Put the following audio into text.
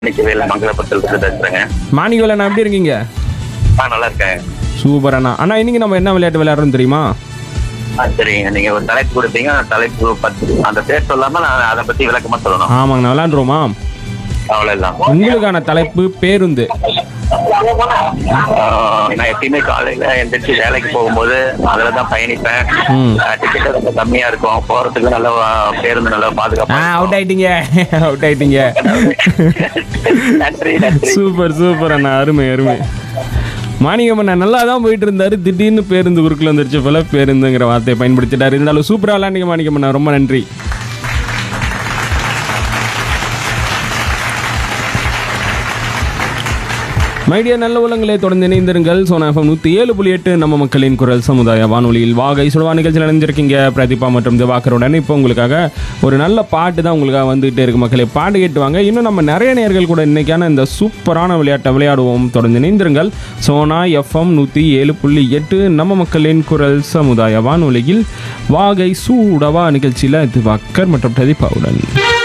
நிக்கவே இல்லை மங்களபுரத்தில் இருந்து பேசுறேங்க மாணிக்கவேல் அண்ணா எப்படி இருக்கீங்க ஆ நல்லா இருக்கேன் சூப்பர் அண்ணா அண்ணா இன்னைக்கு நம்ம என்ன விளையாட்டு விளையாடுறோம் தெரியுமா ஆ சரிங்க நீங்க ஒரு தலைப்பு கொடுத்தீங்க அந்த தலைப்பு பத்தி அந்த பேர் சொல்லாம நான் அதை பத்தி விளக்கமா சொல்லணும் ஆமாங்கண்ணா விளையாண்டுருவோமா அவ்வளவுதான் உங்களுக்கான தலைப்பு பேருந்து ஆ, நான் எப்பயுமே காலையில எந்திரிச்சு வேலைக்கு போகும்போது அதுல தான் பயணிப்பேன் ம். டிக்கெட் ரொம்ப கம்மியா இருக்கும் போறதுக்கு நல்ல ஆ, பேருந்து நல்லா ஆ பாதுகாப்பா அவுட் ஆயிட்டீங்க அவுட் ஆயிட்டீங்க நன்றி நன்றி சூப்பர் சூப்பர் அண்ணா அருமை அருமை மாணிக்கம் அண்ணா நல்லா தான் போயிட்டு இருந்தாரு திடீர்னு பேருந்து குறுக்கில் வந்துருச்சு போல பேருந்துங்கிற வார்த்தையை பயன்படுத்திட்டாரு இருந்தாலும் சூப்பராக விளையாண்டிங்க மாணிக்கம் அண்ணா ரொம்ப நன்றி மைடியா நல்ல உலகங்களை தொடர்ந்து இணைந்திருங்கள் சோனா எஃப்எம் நூற்றி ஏழு புள்ளி எட்டு நம்ம மக்களின் குரல் சமுதாய வானொலியில் வாகை சுடுவா நிகழ்ச்சியில் இணைஞ்சிருக்கீங்க பிரதீபா மற்றும் திவாகருடன் இப்போ உங்களுக்காக ஒரு நல்ல பாட்டு தான் உங்களுக்காக வந்துகிட்டே இருக்கு மக்களே பாட்டு கேட்டுவாங்க இன்னும் நம்ம நிறைய நேர்கள் கூட இன்னைக்கான இந்த சூப்பரான விளையாட்டை விளையாடுவோம் தொடர்ந்து இணைந்திருங்கள் சோனா எஃப்எம் நூற்றி ஏழு புள்ளி எட்டு நம்ம மக்களின் குரல் சமுதாய வானொலியில் வாகை சூடவா நிகழ்ச்சியில் திவாகர் மற்றும் பிரதீபாவுடன்